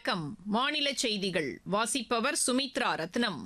வணக்கம் மாநில செய்திகள் வாசிப்பவர் சுமித்ரா ரத்னம்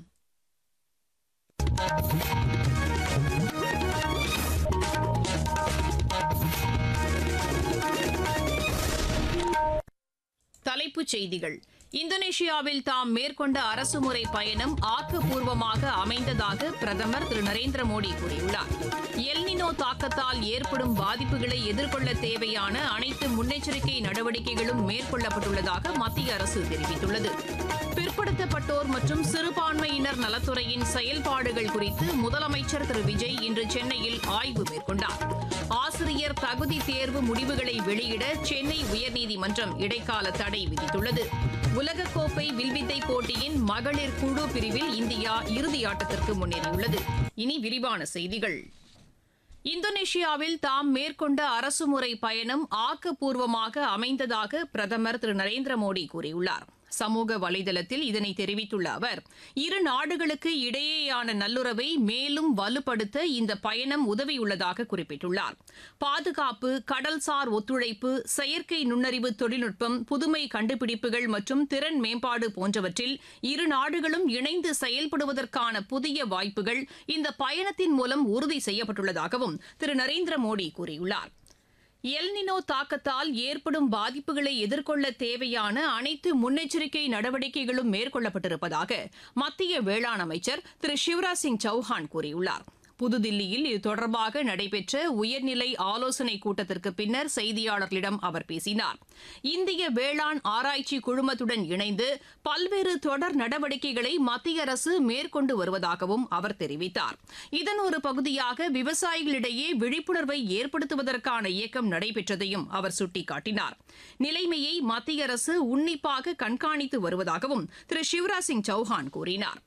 தலைப்புச் செய்திகள் இந்தோனேஷியாவில் தாம் மேற்கொண்ட அரசுமுறை பயணம் ஆக்கப்பூர்வமாக அமைந்ததாக பிரதமர் திரு நரேந்திர மோடி கூறியுள்ளார் எல்னினோ தாக்கத்தால் ஏற்படும் பாதிப்புகளை எதிர்கொள்ள தேவையான அனைத்து முன்னெச்சரிக்கை நடவடிக்கைகளும் மேற்கொள்ளப்பட்டுள்ளதாக மத்திய அரசு தெரிவித்துள்ளது பிற்படுத்தப்பட்டோர் மற்றும் சிறுபான்மையினர் நலத்துறையின் செயல்பாடுகள் குறித்து முதலமைச்சர் திரு விஜய் இன்று சென்னையில் ஆய்வு மேற்கொண்டார் ஆசிரியர் தகுதி தேர்வு முடிவுகளை வெளியிட சென்னை உயர்நீதிமன்றம் இடைக்கால தடை விதித்துள்ளது உலகக்கோப்பை வில்வித்தை போட்டியின் மகளிர் குழு பிரிவில் இந்தியா இறுதியாட்டத்திற்கு முன்னேறியுள்ளது இனி விரிவான செய்திகள் இந்தோனேஷியாவில் தாம் மேற்கொண்ட அரசுமுறை பயணம் ஆக்கப்பூர்வமாக அமைந்ததாக பிரதமர் திரு நரேந்திர மோடி கூறியுள்ளார் சமூக வலைதளத்தில் இதனை தெரிவித்துள்ள அவர் இரு நாடுகளுக்கு இடையேயான நல்லுறவை மேலும் வலுப்படுத்த இந்த பயணம் உதவியுள்ளதாக குறிப்பிட்டுள்ளார் பாதுகாப்பு கடல்சார் ஒத்துழைப்பு செயற்கை நுண்ணறிவு தொழில்நுட்பம் புதுமை கண்டுபிடிப்புகள் மற்றும் திறன் மேம்பாடு போன்றவற்றில் இரு நாடுகளும் இணைந்து செயல்படுவதற்கான புதிய வாய்ப்புகள் இந்த பயணத்தின் மூலம் உறுதி செய்யப்பட்டுள்ளதாகவும் திரு நரேந்திர மோடி கூறியுள்ளார் எல்னினோ தாக்கத்தால் ஏற்படும் பாதிப்புகளை எதிர்கொள்ள தேவையான அனைத்து முன்னெச்சரிக்கை நடவடிக்கைகளும் மேற்கொள்ளப்பட்டிருப்பதாக மத்திய வேளாண் அமைச்சர் திரு சிவராஜ் சிங் சௌஹான் கூறியுள்ளார் புதுதில்லியில் இது தொடர்பாக நடைபெற்ற உயர்நிலை ஆலோசனைக் கூட்டத்திற்கு பின்னர் செய்தியாளர்களிடம் அவர் பேசினார் இந்திய வேளாண் ஆராய்ச்சி குழுமத்துடன் இணைந்து பல்வேறு தொடர் நடவடிக்கைகளை மத்திய அரசு மேற்கொண்டு வருவதாகவும் அவர் தெரிவித்தார் இதன் ஒரு பகுதியாக விவசாயிகளிடையே விழிப்புணர்வை ஏற்படுத்துவதற்கான இயக்கம் நடைபெற்றதையும் அவர் சுட்டிக்காட்டினார் நிலைமையை மத்திய அரசு உன்னிப்பாக கண்காணித்து வருவதாகவும் திரு சிவராஜ் சிங் சௌஹான் கூறினார்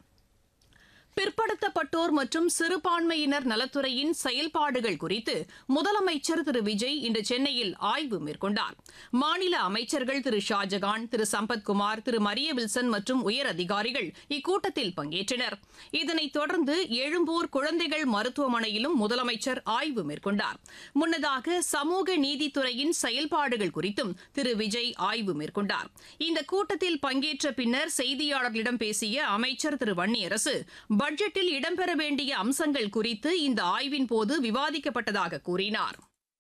பிற்படுத்தப்பட்டோர் மற்றும் சிறுபான்மையினர் நலத்துறையின் செயல்பாடுகள் குறித்து முதலமைச்சர் திரு விஜய் இன்று சென்னையில் ஆய்வு மேற்கொண்டார் மாநில அமைச்சர்கள் திரு ஷாஜகான் திரு சம்பத்குமார் திரு மரிய வில்சன் மற்றும் உயர் அதிகாரிகள் இக்கூட்டத்தில் பங்கேற்றனர் இதனைத் தொடர்ந்து எழும்பூர் குழந்தைகள் மருத்துவமனையிலும் முதலமைச்சர் ஆய்வு மேற்கொண்டார் முன்னதாக சமூக நீதித்துறையின் செயல்பாடுகள் குறித்தும் திரு விஜய் ஆய்வு மேற்கொண்டார் இந்த கூட்டத்தில் பங்கேற்ற பின்னர் செய்தியாளர்களிடம் பேசிய அமைச்சர் திரு வன்னியரசு பட்ஜெட்டில் இடம்பெற வேண்டிய அம்சங்கள் குறித்து இந்த ஆய்வின் போது விவாதிக்கப்பட்டதாக கூறினார்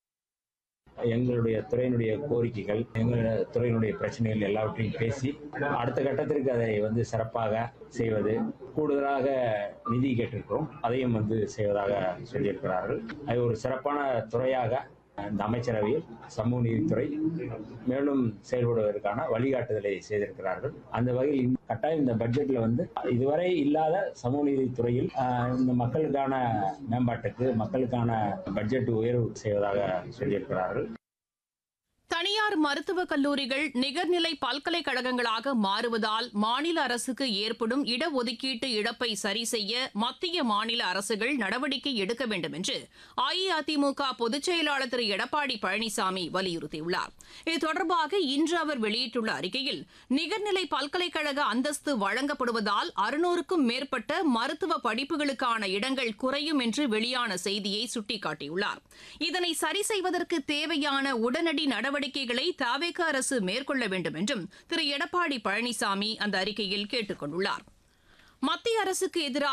எங்களுடைய துறையினுடைய கோரிக்கைகள் எங்களுடைய துறையினுடைய பிரச்சனைகள் எல்லாவற்றையும் பேசி அடுத்த கட்டத்திற்கு அதை வந்து சிறப்பாக செய்வது கூடுதலாக நிதி கேட்டிருக்கிறோம் அதையும் வந்து செய்வதாக சொல்லியிருக்கிறார்கள் அது ஒரு சிறப்பான துறையாக இந்த அமைச்சரவையில் சமூக நீதித்துறை மேலும் செயல்படுவதற்கான வழிகாட்டுதலை செய்திருக்கிறார்கள் அந்த வகையில் கட்டாயம் இந்த பட்ஜெட்ல வந்து இதுவரை இல்லாத சமூக நீதித்துறையில் இந்த மக்களுக்கான மேம்பாட்டுக்கு மக்களுக்கான பட்ஜெட் உயர்வு செய்வதாக சொல்லியிருக்கிறார்கள் தனியார் மருத்துவக் கல்லூரிகள் நிகர்நிலை பல்கலைக்கழகங்களாக மாறுவதால் மாநில அரசுக்கு ஏற்படும் இடஒதுக்கீட்டு இழப்பை சரி செய்ய மத்திய மாநில அரசுகள் நடவடிக்கை எடுக்க வேண்டும் என்று அஇஅதிமுக பொதுச் செயலாளர் திரு எடப்பாடி பழனிசாமி வலியுறுத்தியுள்ளார் இது தொடர்பாக இன்று அவர் வெளியிட்டுள்ள அறிக்கையில் நிகர்நிலை பல்கலைக்கழக அந்தஸ்து வழங்கப்படுவதால் அறுநூறுக்கும் மேற்பட்ட மருத்துவ படிப்புகளுக்கான இடங்கள் குறையும் என்று வெளியான செய்தியை சுட்டிக்காட்டியுள்ளார் இதனை சரி செய்வதற்கு தேவையான உடனடி நடவடிக்கை நடவடிக்கைகளை தாவேக அரசு மேற்கொள்ள வேண்டும் என்றும் திரு எடப்பாடி பழனிசாமி அந்த அறிக்கையில் கேட்டுக் கொண்டுள்ளார் மத்திய அரசுக்கு எதிராக